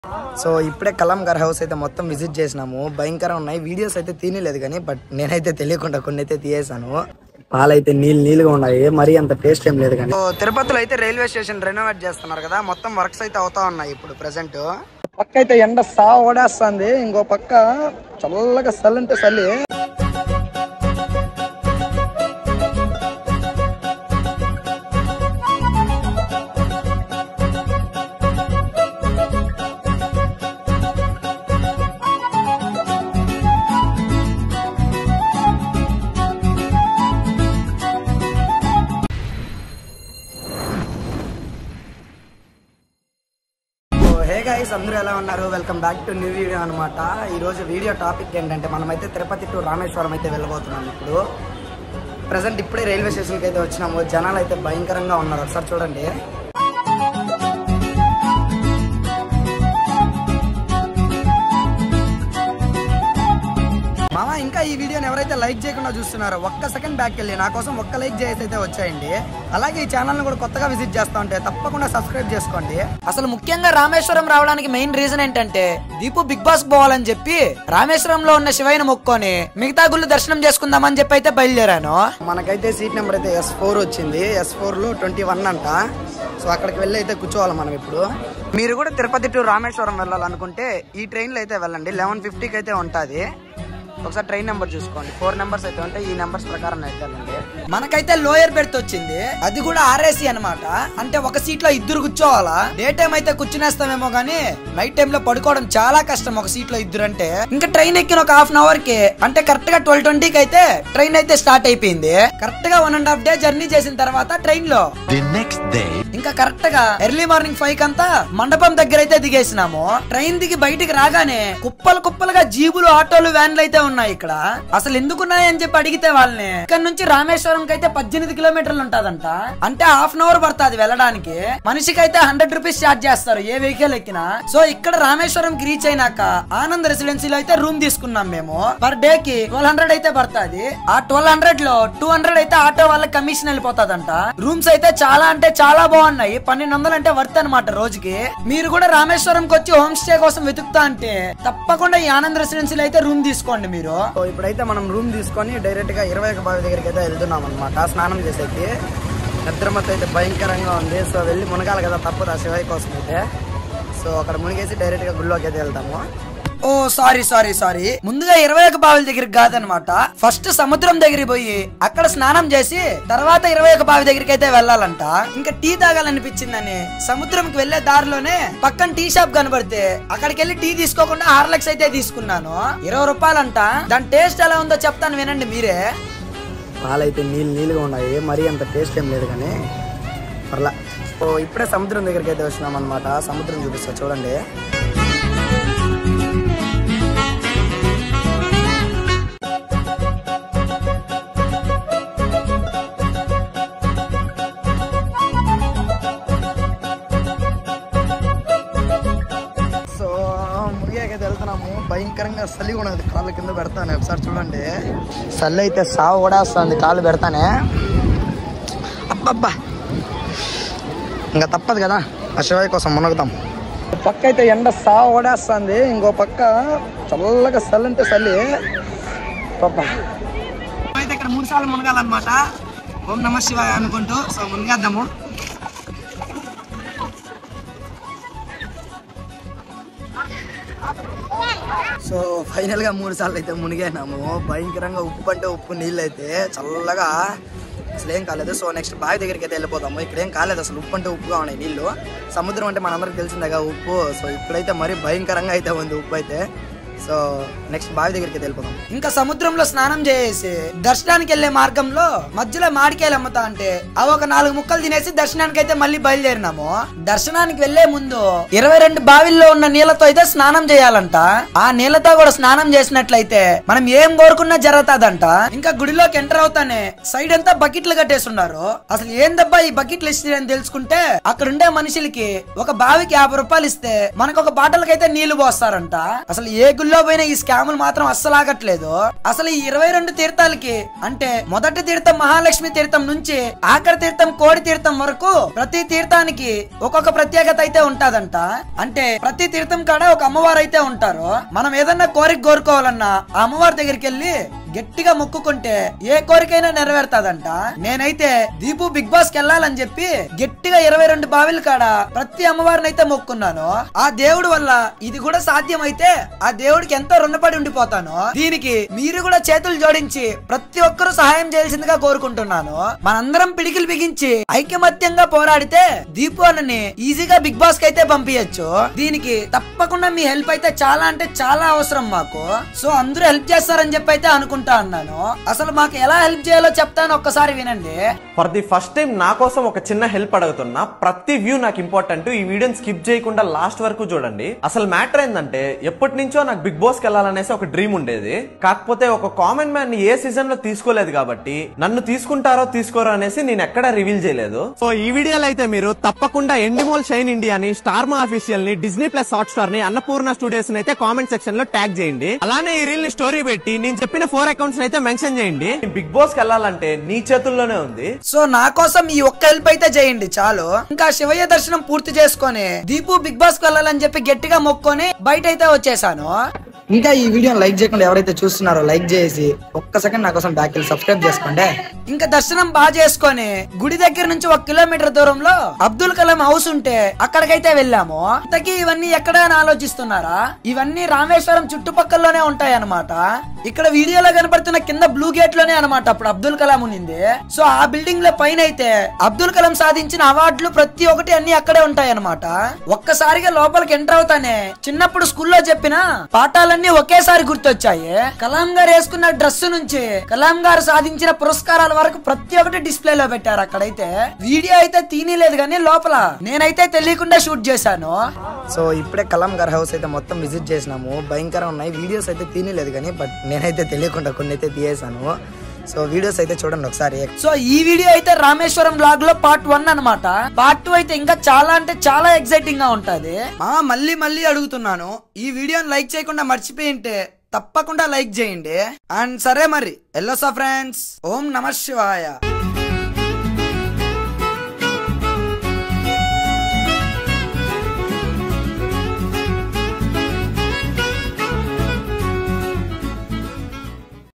So ఇప్పుడే కలాం గారి house అయితే మొత్తం విజిట్ చేసినాము భయంకరం ఉన్నాయి వీడియోస్ అయితే తీయలేదు కానీ బట్ నేనైతే తెలియకుండా కొన్ని అయితే తీయేసాను పాలైతే నీళ్ళు నీళ్ళుగా ఉన్నాయి మరీ అంత టేస్ట్ ఏం లేదు కానీ తిరుపతిలో అయితే రైల్వే స్టేషన్ రెనోవేట్ చేస్తున్నారు కదా మొత్తం వర్క్స్ అయితే అవుతా ఉన్నాయి ఇప్పుడు ప్రెసెంట్ పక్క అయితే ఎండ సా ఓడేస్తుంది ఇంకో పక్క చల్లగా చల్లి అంటే చల్లి హే గైస్ అందరూ ఎలా ఉన్నారు welcome back to new video అనమాట ఈ రోజు వీడియో టాపిక్ ఏంటంటే మనమైతే తిరుపతి టు రామేశ్వరం అయితే వెళ్ళబోతున్నాం ఇప్పుడు ప్రజెంట్ ఇప్పుడే రైల్వే స్టేషన్కి అయితే వచ్చినాము జనాలు అయితే భయంకరంగా ఉన్నారు ఒకసారి చూడండి మామ ఇంకా ఈ వీడియోని ఎవరైతే లైక్ చేయకుండా చూస్తున్నారో ఒక్క సెకండ్ బ్యాక్ వెళ్ళి నా కోసం ఒక్క లైక్ చేసి అయితే వచ్చాయండి అలాగే ఈ ఛానల్ ని కూడా కొత్తగా విజిట్ చేస్తా ఉంటే తప్పకుండా సబ్స్క్రైబ్ చేసుకోండి అసలు ముఖ్యంగా రామేశ్వరం రావడానికి మెయిన్ రీజన్ ఏంటంటే దీపు బిగ్ బాస్ పోవాలని చెప్పి రామేశ్వరంలో ఉన్న శివయ్యను మొక్కుకొని మిగతా గుళ్ళు దర్శనం చేసుకుందామని చెప్పి అయితే బయలుదేరాను మనకైతే సీట్ నెంబర్ అయితే ఎస్ ఫోర్ వచ్చింది ఎస్ ఫోర్ లో ట్వంటీ వన్ అంట సో అక్కడికి వెళ్ళి అయితే కూర్చోవాలి మనం ఇప్పుడు మీరు కూడా తిరుపతి టు రామేశ్వరం వెళ్ళాలనుకుంటే ఈ ట్రైన్ లో అయితే వెళ్ళండి లెవెన్ ఫిఫ్టీకి అయితే ఉంటుంది ఒకసారి ట్రైన్ నెంబర్ చూసుకోండి ఫోర్ నెంబర్స్ అయితే ఉంటాయి ఈ నెంబర్స్ ప్రకారం అయితే వెళ్ళండి మనకైతే లోయర్ బెర్త్ వచ్చింది అది కూడా ఆర్ఏసీ అన్నమాట అంటే ఒక సీట్ లో ఇద్దరు కూర్చోవాలా డే టైం అయితే కూర్చునేస్తామేమో గానీ నైట్ టైం లో పడుకోవడం చాలా కష్టం ఒక సీట్ లో ఇద్దరు అంటే ఇంకా ట్రైన్ ఎక్కిన ఒక హాఫ్ అన్ అవర్ కి అంటే కరెక్ట్ గా ట్వెల్వ్ ట్వంటీకి అయితే ట్రైన్ అయితే స్టార్ట్ అయిపోయింది కరెక్ట్ గా one and half day journey చేసిన తర్వాత ట్రైన్ లో The next day. ఇంకా కరెక్ట్ గా ఎర్లీ మార్నింగ్ ఫైవ్ కంతా మండపం దగ్గర అయితే దిగేసినాము ట్రైన్ దిగి బయటికి రాగానే కుప్పలు కుప్పలుగా జీబులు ఆటోలు వ్యాన్లు అయితే ఉన్నాయి ఇక్కడ అసలు ఎందుకున్నాయి అని చెప్పి అడిగితే వాళ్ళని ఇక్కడ నుంచి రామేశ్వరం అయితే పద్దెనిమిది కిలోమీటర్లు ఉంటదంట అంటే హాఫ్ అన్ అవర్ పడుతుంది వెళ్ళడానికి మనిషికి అయితే హండ్రెడ్ రూపీస్ చార్జ్ చేస్తారు ఏ వెహికల్ ఎక్కినా సో ఇక్కడ రామేశ్వరం కి రీచ్ అయినాక ఆనంద్ రెసిడెన్సీలో అయితే రూమ్ తీసుకున్నాం మేము పర్ డే కి ట్వెల్వ్ హండ్రెడ్ అయితే పడుతుంది ఆ ట్వెల్వ్ హండ్రెడ్ లో టూ హండ్రెడ్ అయితే ఆటో వాళ్ళకి కమిషన్ వెళ్ళిపోతాదంట రూమ్స్ అయితే చాలా అంటే చాలా బాగున్నాయి పన్నెండు వందలు అంటే వర్త్ అనమాట రోజుకి మీరు కూడా రామేశ్వరం కి వచ్చి హోమ్ స్టే కోసం వెతుకుతా అంటే తప్పకుండా ఈ ఆనంద్ రెసిడెన్సీలో అయితే రూమ్ తీసుకోండి మీరు సో ఇప్పుడైతే మనం రూమ్ తీసుకొని డైరెక్ట్ గా ఇరవై ఒక బావి దగ్గరికి అయితే వెళ్తున్నాం అనమాట స్నానం చేసేకి నిద్రమత అయితే భయంకరంగా ఉంది సో వెళ్ళి మునగాలి కదా తప్పదు ఆ శివయ్య కోసం అయితే సో అక్కడ మునిగేసి డైరెక్ట్ గా గుళ్ళోకి అయితే వెళ్తాము ఓ సారీ సారీ సారీ ముందుగా ఇరవై ఒక బావిల దగ్గరికి కాదనమాట ఫస్ట్ సముద్రం దగ్గరికి పోయి అక్కడ స్నానం చేసి తర్వాత ఇరవై ఒక బావి దగ్గరికి అయితే వెళ్ళాలంట ఇంకా టీ తాగాలనిపించిందని సముద్రంకి వెళ్లే దారిలోనే పక్కన టీ షాప్ కనబడితే అక్కడికి వెళ్ళి టీ తీసుకోకుండా హార్లెక్స్ అయితే తీసుకున్నాను ఇరవై రూపాయలంట దాని టేస్ట్ ఎలా ఉందో చెప్తాను వినండి మీరే పాలైతే నీళ్ళు నీళ్ళుగా ఉన్నాయి మరీ అంత టేస్ట్ ఏం లేదు కానీ పర్లా సో ఇప్పుడే సముద్రం దగ్గరికి అయితే వచ్చినాం అనమాట సముద్రం చూపిస్తా చూడండి సో మునిగాకైతే వెళ్తున్నాము భయంకరంగా చలి ఉన్నది కాళ్ళ కింద పెడతాను ఒకసారి చూడండి చలి అయితే సావు ఓడేస్తుంది కాళ్ళు పెడతానే అబ్బబ్బా ఇంకా తప్పదు కదా ఆ శివయ్య కోసం మునగుతాం పక్క అయితే ఎండ సా ఓడేస్తుంది ఇంకో పక్క చల్లగా చల్లి అంటే చల్లి పాపా అయితే ఇక్కడ మూడు సార్లు మునగాలన్నమాట ఓం నమ శివాయ అనుకుంటూ సో మునిగేద్దాము సో ఫైనల్ గా మూడు సార్లు అయితే మునిగాము భయంకరంగా ఉప్పు అంటే ఉప్పు నీళ్ళు అయితే చల్లగా అసలు ఏం కాలేదు సో నెక్స్ట్ బావి దగ్గరికి అయితే వెళ్ళిపోతాము ఇక్కడ ఏం కాలేదు అసలు ఉప్పు అంటే ఉప్పుగా ఉన్నాయి నీళ్ళు సముద్రం అంటే మనందరికి తెలిసిందేగా ఉప్పు సో ఇప్పుడైతే మరీ భయంకరంగా అయితే ఉంది ఉప్పు అయితే సో నెక్స్ట్ బావి దగ్గరికి అయితే వెళ్ళిపోతాం ఇంకా సముద్రంలో స్నానం చేసి దర్శనానికి వెళ్లే మార్గంలో మధ్యలో మామిడికాయలు అమ్ముతా అంటే అవి ఒక నాలుగు ముక్కలు తినేసి దర్శనానికి అయితే మళ్ళీ బయలుదేరినాము దర్శనానికి వెళ్లే ముందు ఇరవై రెండు బావిల్లో ఉన్న నీళ్లతో అయితే స్నానం చేయాలంట ఆ నీళ్లతో కూడా స్నానం చేసినట్లయితే మనం ఏం కోరుకున్నా జరుగుతాదంట ఇంకా గుడిలోకి ఎంటర్ అవుతానే సైడ్ అంతా బకెట్లు కట్టేస్తున్నారు అసలు ఏందబ్బా ఈ బకెట్లు ఇస్తే అని తెలుసుకుంటే అక్కడ ఉండే మనుషులకి ఒక బావికి యాభై రూపాయలు ఇస్తే మనకు ఒక బాటలకైతే నీళ్లు పోస్తారంట అసలు ఏ గుళ్ళో గుళ్ళో పోయిన ఈ స్కాములు మాత్రం అస్సలు ఆగట్లేదు అసలు ఈ ఇరవై రెండు తీర్థాలకి అంటే మొదటి తీర్థం మహాలక్ష్మి తీర్థం నుంచి ఆఖరి తీర్థం కోడి తీర్థం వరకు ప్రతి తీర్థానికి ఒక్కొక్క ప్రత్యేకత అయితే ఉంటదంట అంటే ప్రతి తీర్థం కాడ ఒక అమ్మవారు అయితే ఉంటారు మనం ఏదన్నా కోరిక కోరుకోవాలన్నా ఆ అమ్మవారి దగ్గరికి వెళ్ళి గట్టిగా మొక్కుకుంటే ఏ కోరికైనా నెరవేరుతాదంట నేనైతే దీపు బిగ్ బాస్ కి వెళ్ళాలని చెప్పి గట్టిగా ఇరవై రెండు బావిల కాడ ప్రతి అమ్మవారిని అయితే మొక్కున్నాను ఆ దేవుడు వల్ల ఇది కూడా సాధ్యమైతే ఆ దేవుడికి ఎంతో రుణపడి ఉండిపోతాను దీనికి మీరు కూడా చేతులు జోడించి ప్రతి ఒక్కరూ సహాయం చేయాల్సిందిగా కోరుకుంటున్నాను మనందరం పిడికిలు బిగించి ఐకమత్యంగా పోరాడితే దీపు అన్నని ఈజీగా బిగ్ బాస్ కి అయితే పంపించచ్చు దీనికి తప్పకుండా మీ హెల్ప్ అయితే చాలా అంటే చాలా అవసరం మాకు సో అందరూ హెల్ప్ చేస్తారని చెప్పి అయితే అనుకుంటా అన్నాను అసలు మాకు ఎలా హెల్ప్ చేయాలో చెప్తాను ఒక్కసారి వినండి ఫర్ ది ఫస్ట్ టైం నా కోసం ఒక చిన్న హెల్ప్ అడుగుతున్నా ప్రతి వ్యూ నాకు ఇంపార్టెంట్ ఈ వీడియోని స్కిప్ చేయకుండా లాస్ట్ వరకు చూడండి అసలు మ్యాటర్ ఏంటంటే ఎప్పటి నుంచో నాకు బిగ్ బాస్ కి వెళ్ళాలనేసి ఒక డ్రీమ్ ఉండేది కాకపోతే ఒక కామన్ మ్యాన్ ఏ సీజన్ లో తీసుకోలేదు కాబట్టి నన్ను తీసుకుంటారో తీసుకోరో అనేసి నేను ఎక్కడ రివీల్ చేయలేదు సో ఈ వీడియోలో అయితే మీరు తప్పకుండా ఎండిమోల్ షైన్ ఇండియాని స్టార్ మా అఫీషియల్ ని డిజ్నీ ప్లస్ హాట్ స్టార్ ని అన్నపూర్ణ స్టూడియోస్ అయితే కామెంట్ సెక్షన్ లో ట్యాగ్ చేయండి అలానే ఈ రీల్ ని స్టోరీ పెట్టి నేను చెప్పిన ఫోర్ అకౌంట్స్ అయితే మెన్షన్ చేయండి బిగ్ బాస్ కి వెళ్ళాలంటే నీ చేతుల్లోనే ఉంది సో నా కోసం ఈ ఒక్క హెల్ప్ అయితే చేయండి చాలు ఇంకా శివయ్య దర్శనం పూర్తి చేసుకొని దీపు బిగ్ బాస్ కి వెళ్ళాలని చెప్పి గట్టిగా మొక్కొని బయట అయితే వచ్చేసాను ఇంకా ఈ వీడియోని లైక్ చేయకుండా ఎవరైతే చూస్తున్నారో లైక్ చేసి ఒక్క సెకండ్ నా కోసం బ్యాక్ వెళ్ళి సబ్స్క్రైబ్ చేసుకోండి ఇంకా దర్శనం బాగా చేసుకొని గుడి దగ్గర నుంచి ఒక కిలోమీటర్ దూరంలో అబ్దుల్ కలాం హౌస్ ఉంటే అక్కడికైతే వెళ్ళాము ఇంతకీ ఇవన్నీ ఎక్కడ అని ఆలోచిస్తున్నారా ఇవన్నీ రామేశ్వరం చుట్టుపక్కలలోనే ఉంటాయి అన్నమాట ఇక్కడ వీడియోలో కనపడుతున్న కింద బ్లూ గేట్ లోనే అనమాట అప్పుడు అబ్దుల్ కలాం ఉన్నింది సో ఆ బిల్డింగ్ లో పైన అయితే అబ్దుల్ కలాం సాధించిన అవార్డులు ప్రతి ఒక్కటి అన్ని అక్కడే ఉంటాయి అనమాట ఒక్కసారిగా లోపలికి ఎంటర్ అవుతానే చిన్నప్పుడు స్కూల్లో చెప్పిన పాఠాలన్నీ ఒకేసారి గుర్తొచ్చాయి కలాం గారు వేసుకున్న డ్రెస్ నుంచి కలాం గారు సాధించిన పురస్కారాల వరకు ప్రతి ఒక్కటి డిస్ప్లే లో పెట్టారు అక్కడైతే వీడియో అయితే తీయలేదు కానీ లోపల నేనైతే తెలియకుండా షూట్ చేశాను సో ఇప్పుడే కలాం గారి హౌస్ అయితే మొత్తం విజిట్ చేసినాము భయంకరం ఉన్నాయి వీడియోస్ అయితే తీయలేదు కానీ బట్ నేనైతే తెలియకుండా కొన్ని అయితే తీయేసాను సో వీడియోస్ అయితే చూడండి ఒకసారి సో ఈ వీడియో అయితే రామేశ్వరం బ్లాగ్ లో పార్ట్ వన్ అన్నమాట పార్ట్ టూ అయితే ఇంకా చాలా అంటే చాలా ఎక్సైటింగ్ గా ఉంటది ఆ మళ్ళీ మళ్ళీ అడుగుతున్నాను ఈ వీడియోని లైక్ చేయకుండా మర్చిపోయి ఉంటే తప్పకుండా లైక్ చేయండి అండ్ సరే మరి ఎల్లోసా ఫ్రెండ్స్ ఓం నమ శివాయ